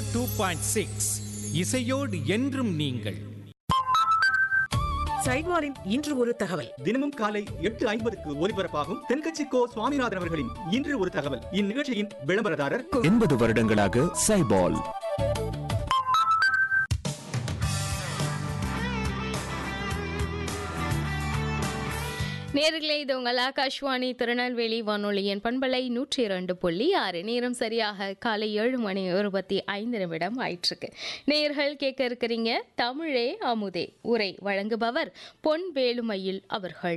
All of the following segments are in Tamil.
டூ பாயிண்ட் சிக்ஸ் இசையோடு என்றும் நீங்கள் சைட்வாரின் இன்று ஒரு தகவல் தினமும் காலை எட்டு ஐம்பதுக்கு ஒலிபரப்பாகும் தென்கட்சி கோ சுவாமிநாதன் அவர்களின் இன்று ஒரு தகவல் இந்நிகழ்ச்சியின் விளம்பரதாரர் எண்பது வருடங்களாக சைபால் நேர்களே இது உங்கள் ஆகாஷ்வாணி திருநெல்வேலி வானொலியின் பண்பலை நூற்றி இரண்டு புள்ளி ஆறு நேரம் சரியாக காலை ஏழு மணி இருபத்தி ஐந்து நிமிடம் ஆயிற்றுக்கு நேர்கள் கேட்க இருக்கிறீங்க தமிழே அமுதே உரை வழங்குபவர் பொன் வேலுமயில் அவர்கள்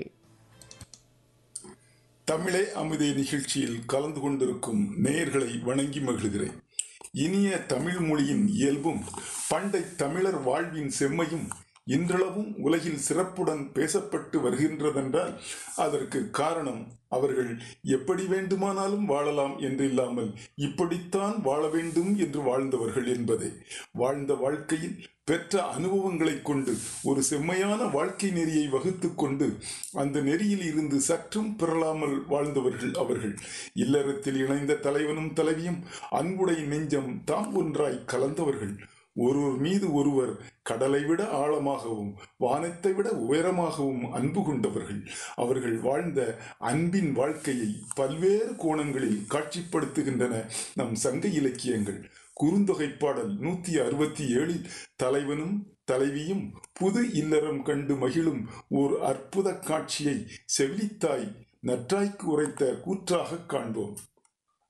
தமிழே அமுதே நிகழ்ச்சியில் கலந்து கொண்டிருக்கும் நேயர்களை வணங்கி மகிழ்கிறேன் இனிய தமிழ் மொழியின் இயல்பும் பண்டை தமிழர் வாழ்வின் செம்மையும் இன்றளவும் உலகில் சிறப்புடன் பேசப்பட்டு வருகின்றதென்றால் அதற்கு காரணம் அவர்கள் எப்படி வேண்டுமானாலும் வாழலாம் என்றில்லாமல் இப்படித்தான் வாழ வேண்டும் என்று வாழ்ந்தவர்கள் என்பதே வாழ்ந்த வாழ்க்கையில் பெற்ற அனுபவங்களைக் கொண்டு ஒரு செம்மையான வாழ்க்கை நெறியை வகுத்துக் கொண்டு அந்த நெறியில் இருந்து சற்றும் பிறளாமல் வாழ்ந்தவர்கள் அவர்கள் இல்லறத்தில் இணைந்த தலைவனும் தலைவியும் அன்புடை நெஞ்சம் தாம் ஒன்றாய் கலந்தவர்கள் ஒருவர் மீது ஒருவர் கடலை விட ஆழமாகவும் வானத்தை விட உயரமாகவும் அன்பு கொண்டவர்கள் அவர்கள் வாழ்ந்த அன்பின் வாழ்க்கையை பல்வேறு கோணங்களில் காட்சிப்படுத்துகின்றன நம் சங்க இலக்கியங்கள் குறுந்தொகை பாடல் நூத்தி அறுபத்தி ஏழில் தலைவனும் தலைவியும் புது இல்லறம் கண்டு மகிழும் ஓர் அற்புத காட்சியை செவிலித்தாய் நற்றாய்க்கு உரைத்த கூற்றாக காண்போம்